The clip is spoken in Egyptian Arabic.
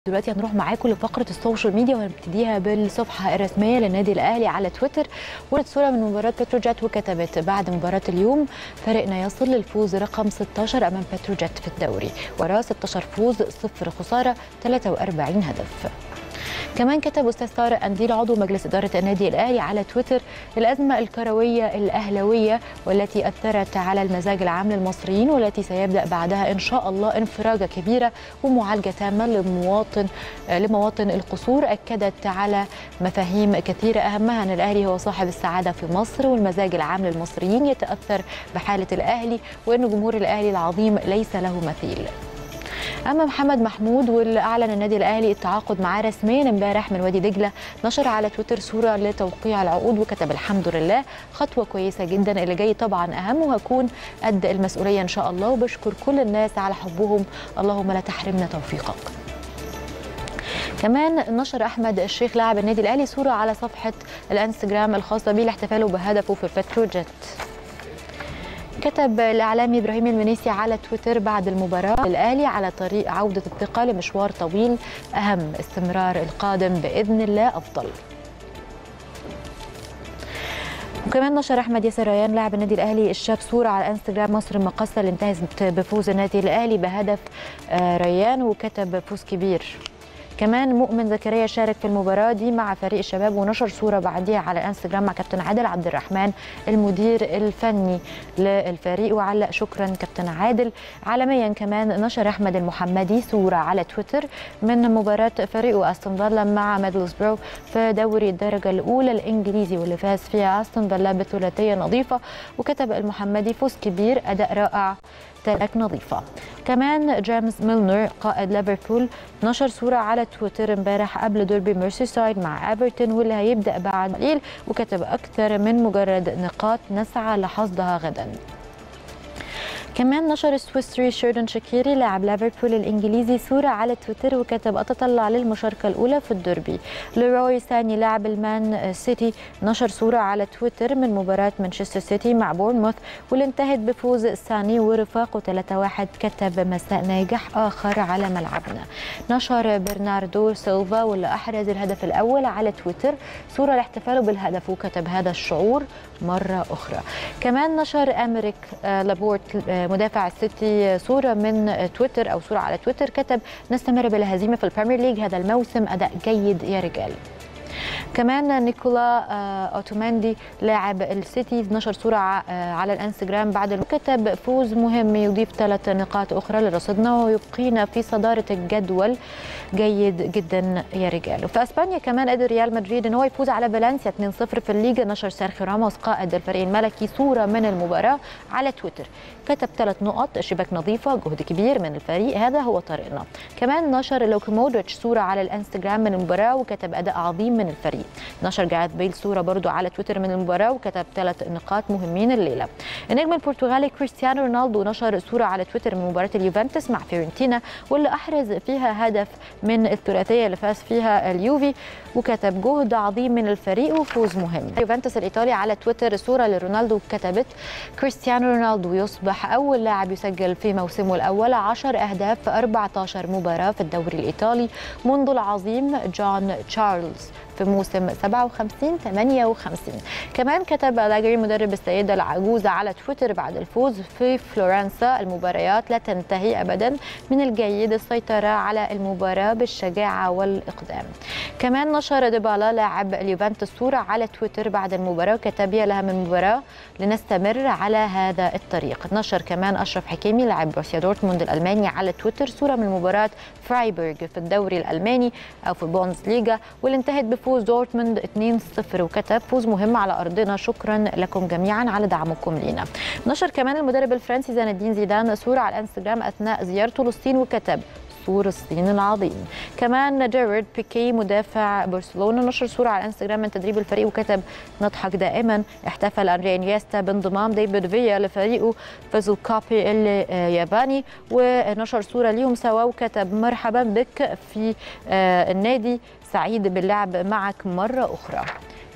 دلوقتي هنروح معاكم لفقره السوشيال ميديا وهنبتديها بالصفحه الرسميه للنادي الاهلي على تويتر ورد صوره من مباراه بتروجيت وكتبت بعد مباراه اليوم فريقنا يصل للفوز رقم 16 امام بتروجيت في الدوري وراه 16 فوز صفر خساره 43 هدف كمان كتب استاذ طارق انديل عضو مجلس اداره النادي الاهلي على تويتر الازمه الكرويه الاهلاويه والتي اثرت على المزاج العام للمصريين والتي سيبدا بعدها ان شاء الله انفراجه كبيره ومعالجه تامه لمواطن لمواطن القصور اكدت على مفاهيم كثيره اهمها ان الاهلي هو صاحب السعاده في مصر والمزاج العام للمصريين يتاثر بحاله الاهلي وان جمهور الاهلي العظيم ليس له مثيل اما محمد محمود واللي اعلن النادي الاهلي التعاقد معاه رسميا امبارح من وادي دجله نشر على تويتر صوره لتوقيع العقود وكتب الحمد لله خطوه كويسه جدا اللي جاي طبعا اهم وهكون قد المسؤوليه ان شاء الله وبشكر كل الناس على حبهم اللهم لا تحرمنا توفيقك كمان نشر احمد الشيخ لاعب النادي الاهلي صوره على صفحه الانستجرام الخاصه به لاحتفاله بهدفه في بتروجيت كتب الاعلامي ابراهيم المنيسي على تويتر بعد المباراه الاهلي على طريق عوده الثقه لمشوار طويل اهم استمرار القادم باذن الله افضل وكمان نشر احمد ياسر ريان لاعب النادي الاهلي الشاب صوره على انستغرام مصر المقصه اللي انتهت بفوز النادي الاهلي بهدف ريان وكتب فوز كبير كمان مؤمن زكريا شارك في المباراه دي مع فريق الشباب ونشر صوره بعديها على الانستجرام مع كابتن عادل عبد الرحمن المدير الفني للفريق وعلق شكرا كابتن عادل عالميا كمان نشر احمد المحمدي صوره على تويتر من مباراه فريقه استون فيلا مع ميدلسبرو في دوري الدرجه الاولى الانجليزي واللي فاز فيها استون فيلا بثلاثيه نظيفه وكتب المحمدي فوز كبير اداء رائع تلك نظيفة كمان جيمس ميلنر قائد ليفربول نشر صورة على تويتر امبارح قبل ديربي ميرسيسايد مع ايفرتون واللي هيبدأ بعد قليل وكتب أكثر من مجرد نقاط نسعى لحصدها غدا كمان نشر السويسري شيردن شاكيري لاعب ليفربول الانجليزي صوره على تويتر وكتب اتطلع للمشاركه الاولى في الدربي ليروي ساني لاعب المان سيتي نشر صوره على تويتر من مباراه مانشستر سيتي مع بورنموث واللي انتهت بفوز ساني ورفاقه 3-1 كتب مساء ناجح اخر على ملعبنا نشر برناردو سيلفا واللي احرز الهدف الاول على تويتر صوره لاحتفاله بالهدف وكتب هذا الشعور مره اخرى كمان نشر امريك لابورت مدافع السيتي صوره من تويتر او صوره على تويتر كتب نستمر بالهزيمه في البريمير ليج هذا الموسم اداء جيد يا رجال كمان نيكولا اوتوماندي لاعب السيتي نشر صوره على الانستجرام بعد كتب فوز مهم يضيف ثلاث نقاط اخرى لرصيدنا ويبقينا في صداره الجدول جيد جدا يا رجال وفي اسبانيا كمان قدر ريال مدريد ان هو يفوز على فالنسيا 2-0 في الليجا نشر سيرخيو راموس قائد الفريق الملكي صوره من المباراه على تويتر كتب ثلاث نقط شباك نظيفه جهد كبير من الفريق هذا هو طريقنا كمان نشر لوكو مودريتش صوره على الانستجرام من المباراه وكتب اداء عظيم من الفريق نشر جاريث بيل صوره برضو على تويتر من المباراه وكتب ثلاث نقاط مهمين الليله النجم البرتغالي كريستيانو رونالدو نشر صوره على تويتر من مباراه اليوفنتوس مع فيورنتينا واللي احرز فيها هدف من الثلاثيه اللي فاز فيها اليوفي وكتب جهد عظيم من الفريق وفوز مهم يوفنتوس الايطالي على تويتر صوره لرونالدو كتبت كريستيانو رونالدو يصبح اول لاعب يسجل في موسمه الاول 10 اهداف في 14 مباراه في الدوري الايطالي منذ العظيم جون تشارلز في موسم 57 58 كمان كتب لاجري مدرب السيدة العجوزة على تويتر بعد الفوز في فلورنسا المباريات لا تنتهي أبدا من الجيد السيطرة على المباراة بالشجاعة والإقدام كمان نشر ديبالا لاعب اليوفنتوس صورة على تويتر بعد المباراة وكتب يا لها من المباراة لنستمر على هذا الطريق نشر كمان أشرف حكيمي لاعب بروسيا دورتموند الألماني على تويتر صورة من مباراة فرايبورغ في الدوري الألماني أو في بونز ليجا واللي انتهت بفوز دورتموند 2-0 وكتب فوز مهم على أرضنا شكرا لكم جميعا على دعمكم لينا نشر كمان المدرب الفرنسي زين الدين زيدان صورة على الانستجرام أثناء زيارته للصين وكتب سور الصين العظيم كمان جيرارد بيكي مدافع برشلونه نشر صوره على الانستغرام من تدريب الفريق وكتب نضحك دائما احتفل اندريا انيستا بانضمام ديفيد فيا لفريقه فازوا كابي الياباني ونشر صوره ليهم سوا وكتب مرحبا بك في النادي سعيد باللعب معك مره اخرى